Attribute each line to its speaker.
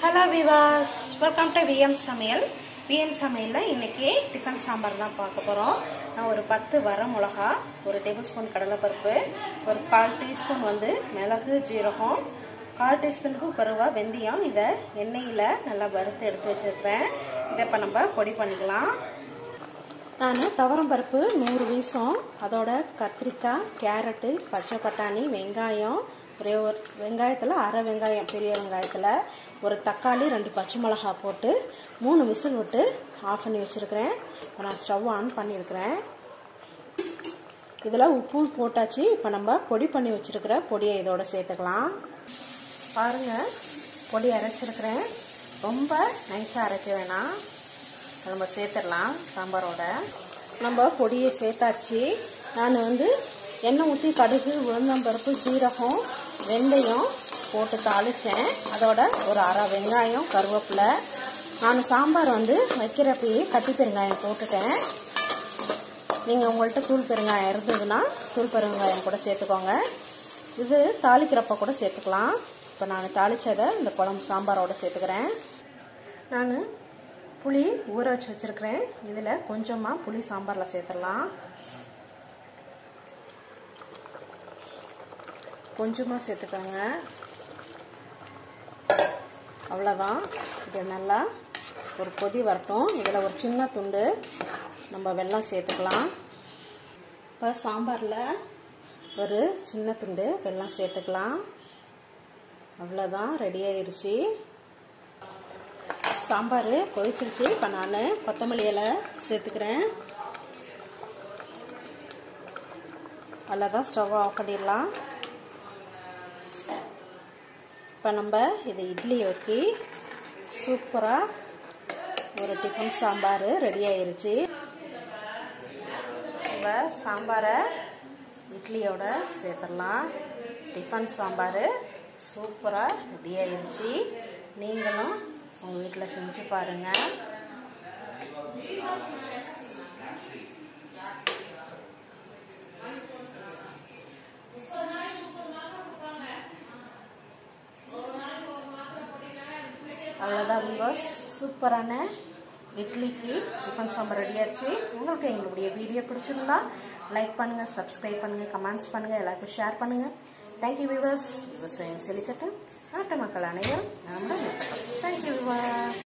Speaker 1: hello viewers welcome to VM சமையல் VM சமையலில் இன்றைக்கி டிஃபன் சாம்பார் தான் பார்க்க போகிறோம் நான் ஒரு பத்து வர மிளகா ஒரு டேபிள் ஸ்பூன் கடலைப்பருப்பு ஒரு கால் டீஸ்பூன் வந்து மிளகு ஜீரகம் கால் டீஸ்பூனுக்கு குறைவா வெந்தயம் இதை எண்ணெயில் நல்லா வறுத்து எடுத்து வச்சுருப்பேன் இதை இப்போ நம்ம பொடி பண்ணிக்கலாம் நான் துவரம் பருப்பு நூறு வீசம் அதோட கத்திரிக்காய் கேரட்டு பச்சை பட்டாணி வெங்காயம் ஒரே ஒரு வெங்காயத்தில் அரை வெங்காயம் பெரிய வெங்காயத்தில் ஒரு தக்காளி ரெண்டு பச்சை மிளகா போட்டு மூணு விசில் விட்டு ஆஃப் பண்ணி வச்சுருக்கிறேன் இப்போ நான் ஸ்டவ் ஆன் பண்ணியிருக்கிறேன் இதில் உப்பும் போட்டாச்சு இப்போ நம்ம பொடி பண்ணி வச்சுருக்கிற பொடியை இதோட சேர்த்துக்கலாம் பாருங்கள் பொடி அரைச்சிருக்கிறேன் ரொம்ப நைஸாக அரைக்க வேணாம் நம்ம சேர்த்துடலாம் சாம்பாரோட நம்ம பொடியை சேர்த்தாச்சு நான் வந்து எண்ணெய் ஊற்றி கடுகு உளுந்தம்பருப்பு ஜீரகம் வெந்தயம் போட்டு தாளித்தேன் அதோட ஒரு அரை வெங்காயம் கருவேப்பிலை நான் சாம்பார் வந்து வைக்கிறப்பயே கட்டி பெருங்காயம் போட்டுட்டேன் நீங்கள் உங்கள்கிட்ட தூள் பெருங்காயம் இருந்ததுன்னா தூள் பெருங்காயம் கூட சேர்த்துக்கோங்க இது தாளிக்கிறப்ப கூட சேர்த்துக்கலாம் இப்போ நான் தாளித்ததை இந்த குழம்பு சாம்பாரோட சேர்த்துக்கிறேன் நான் புளி ஊற வச்சு வச்சுருக்கிறேன் இதில் கொஞ்சமாக புளி சாம்பாரில் சேர்த்துடலாம் கொஞ்சமாக சேர்த்துக்கோங்க அவ்வளோதான் இது நல்லா ஒரு கொதி வரட்டும் இதில் ஒரு சின்ன துண்டு நம்ம வெல்லம் சேர்த்துக்கலாம் இப்போ சாம்பாரில் ஒரு சின்ன துண்டு வெல்லம் சேர்த்துக்கலாம் அவ்வளோதான் ரெடி ஆயிடுச்சு சாம்பார் கொதிச்சிருச்சு இப்போ நான் கொத்தமல்லி இலை சேர்த்துக்கிறேன் அவ்வளோதான் ஸ்டவ் ஆஃப் பண்ணிடலாம் இப்போ நம்ம இது இட்லி ஊற்றி சூப்பராக ஒரு டிஃபன் சாம்பார் ரெடி ஆயிருச்சு நம்ம சாம்பாரை இட்லியோட சேர்த்துடலாம் டிஃபன் சாம்பார் சூப்பராக ரெடி ஆயிருச்சு நீங்களும் உங்கள் வீட்டில் செஞ்சு பாருங்கள் அவ்வளோதான் பிகாஸ் சூப்பரான இட்லிக்கு டிஃபன் சாம்பார் ரெடி ஆச்சு உங்களுக்கு எங்களுடைய வீடியோ பிடிச்சிருந்தா லைக் பண்ணுங்கள் சப்ஸ்கிரைப் பண்ணுங்கள் கமெண்ட்ஸ் பண்ணுங்கள் எல்லாருக்கும் ஷேர் பண்ணுங்கள் தேங்க்யூ வியூவர்ஸ் விவசாயம் செழிக்கட்டும் நாட்டு மக்கள் அனைவரும் நாம் தேங்க்யூ வியூவர்ஸ்